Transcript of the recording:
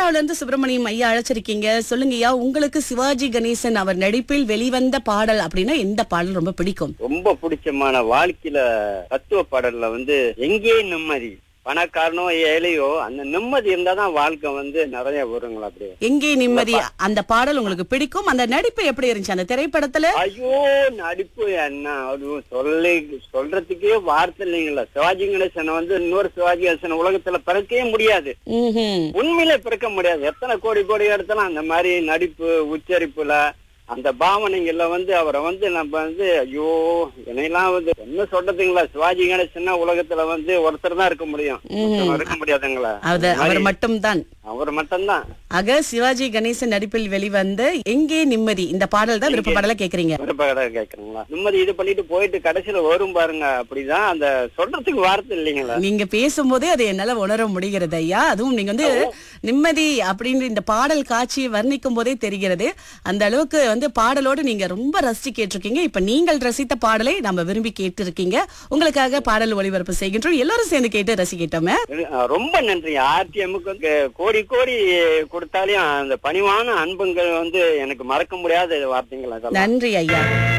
ஆந்திராவுல இருந்து சுப்பிரமணியம் ஐயா அழைச்சிருக்கீங்க சொல்லுங்க ஐயா உங்களுக்கு சிவாஜி கணேசன் அவர் நடிப்பில் வெளிவந்த பாடல் அப்படின்னா எந்த பாடல் ரொம்ப பிடிக்கும் ரொம்ப பிடிச்சமான வாழ்க்கையில தத்துவ பாடல்ல வந்து எங்கே நிம்மதி பணக்காரனோ ஏழையோ அந்த நிம்மதி இருந்தாதான் வாழ்க்கை வந்து நிறைய வருங்களா அப்படியே எங்கே நிம்மதி அந்த பாடல் உங்களுக்கு பிடிக்கும் அந்த நடிப்பு எப்படி இருந்துச்சு அந்த திரைப்படத்துல ஐயோ நடிப்பு என்ன அது சொல்லி சொல்றதுக்கே வார்த்தை இல்லைங்களா சிவாஜி கணேசன் வந்து இன்னொரு சிவாஜி கணேசன் உலகத்துல பிறக்கவே முடியாது ம்ஹும். உண்மையிலே பிறக்க முடியாது எத்தனை கோடி கோடி எடுத்தாலும் அந்த மாதிரி நடிப்பு உச்சரிப்புல அந்த பாவனைகள்ல வந்து அவரை வந்து நம்ம வந்து ஐயோ என்னையெல்லாம் வந்து என்ன சொல்றதுங்களா சிவாஜி கணேசன்னா உலகத்துல வந்து ஒருத்தர் தான் இருக்க முடியும் ஒருத்தர் இருக்க முடியாதுங்களா அது அவர் மட்டும்தான் அவர் மட்டும்தான் ஆக சிவாஜி கணேசன் நடிப்பில் வெளிவந்த எங்கே நிம்மதி இந்த பாடல் தான் விருப்ப பாடல கேக்குறீங்க விருப்பகடை கேக்குறீங்களா நிம்மதி இது பண்ணிட்டு போயிட்டு கடைசியில வரும் பாருங்க அப்படிதான் அந்த சொல்றதுக்கு வார்த்தை இல்லைங்களா நீங்க பேசும்போதே அதை என்னால உணர முடிகிறது ஐயா அதுவும் நீங்க வந்து நிம்மதி அப்படின்ற இந்த பாடல் காட்சியை வர்ணிக்கும் போதே தெரிகிறது அந்த அளவுக்கு வந்து பாடலோடு நீங்க ரொம்ப ரசிச்சு கேட்டிருக்கீங்க இப்ப நீங்கள் ரசித்த பாடலை நம்ம விரும்பி கேட்டிருக்கீங்க உங்களுக்காக பாடல் ஒளிபரப்பு செய்கின்றோம் எல்லாரும் சேர்ந்து கேட்டு ரசிக்கிட்டோமே அஹ் ரொம்ப நன்றி ஆர்டிஎம்முக்கு வந்து கோடி கோடி கொடுத்தாலையும் அந்த பணிவான அன்புங்கள் வந்து எனக்கு மறக்க முடியாத வார்த்தைங்களா இதெல்லாம் நன்றி ஐயா